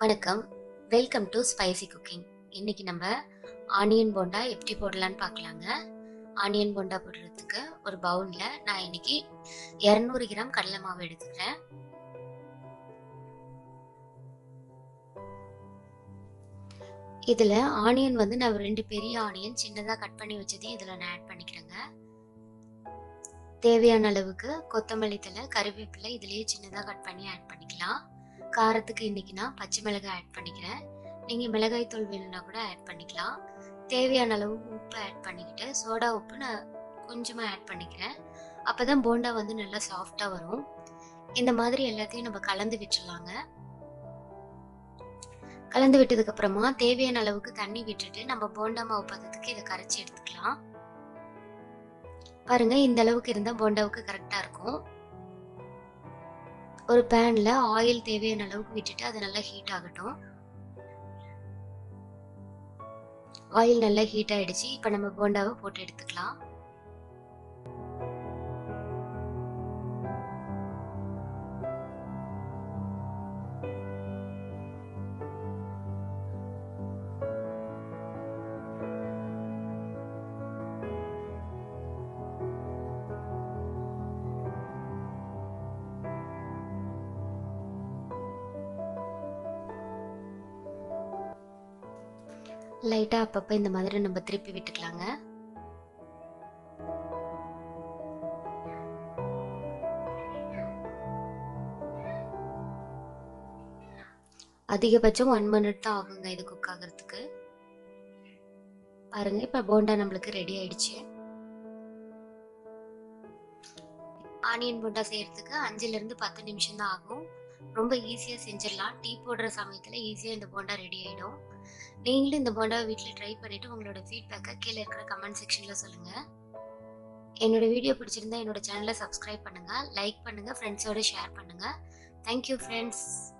வணக்கம் welcome to spicy cooking இன்னைக்கு நம்ம ஆனியன் போண்டா எப்படி போடலான்னு பார்க்கலாங்க ஆனியன் போண்டா போடுறதுக்கு ஒரு பவுலில் நான் இன்னைக்கு இரநூறு கிராம் கடலை மாவு எடுத்துக்கிறேன் இதில் ஆனியன் வந்து நான் ரெண்டு பெரிய ஆனியன் சின்னதாக கட் பண்ணி வச்சதையும் இதில் நான் ஆட் பண்ணிக்கிறேங்க தேவையான அளவுக்கு கொத்தமல்லி தலை கருவேப்பிலை இதுலேயே சின்னதாக கட் பண்ணி ஆட் பண்ணிக்கலாம் காரத்துக்கு இன்னைக்கு நான் பச்சை மிளகாய் ஆட் பண்ணிக்கிறேன் நீங்கள் மிளகாய் தூள் வேணும்னா கூட ஆட் பண்ணிக்கலாம் தேவையான அளவு உப்பு ஆட் பண்ணிக்கிட்டு சோடா உப்பு நான் கொஞ்சமாக ஆட் பண்ணிக்கிறேன் அப்போ தான் போண்டா வந்து நல்லா சாஃப்டாக வரும் இந்த மாதிரி எல்லாத்தையும் நம்ம கலந்து விட்டுடலாங்க கலந்து விட்டதுக்கு அப்புறமா தேவையான அளவுக்கு தண்ணி விட்டுட்டு நம்ம போண்டா மாவு பதத்துக்கு இதை கரைச்சி எடுத்துக்கலாம் பாருங்க இந்த அளவுக்கு இருந்தால் போண்டாவுக்கு கரெக்டாக இருக்கும் ஒரு பேன்ல ஆயில் தேவையான அளவுக்கு விட்டுட்டு அது நல்லா ஹீட் ஆகட்டும் ஆயில் நல்லா ஹீட் ஆயிடுச்சு இப்போ நம்ம போண்டாவை போட்டு எடுத்துக்கலாம் லைட்டாக அப்பப்போ இந்த மாதிரி நம்ம திருப்பி விட்டுக்கலாங்க அதிகபட்சம் ஒன் மினிட் தான் ஆகுங்க இது குக் ஆகிறதுக்கு பாருங்க இப்போ போண்டா நம்மளுக்கு ரெடி ஆயிடுச்சு ஆனியன் போண்டா செய்யறதுக்கு அஞ்சுல இருந்து பத்து நிமிஷம் தான் ஆகும் ரொம்ப ஈஸியாக செஞ்சிடலாம் டீ போடுற சமயத்தில் ஈஸியாக இந்த போண்டா ரெடி ஆகிடும் நீங்களும் இந்த போண்டாவை வீட்டில் ட்ரை பண்ணிவிட்டு உங்களோட ஃபீட்பேக்கை கீழே இருக்கிற கமெண்ட் செக்ஷனில் சொல்லுங்கள் என்னோட வீடியோ பிடிச்சிருந்தா என்னோட சேனலை சப்ஸ்கிரைப் பண்ணுங்கள் லைக் பண்ணுங்கள் ஃப்ரெண்ட்ஸோட ஷேர் பண்ணுங்கள் தேங்க்யூ ஃப்ரெண்ட்ஸ்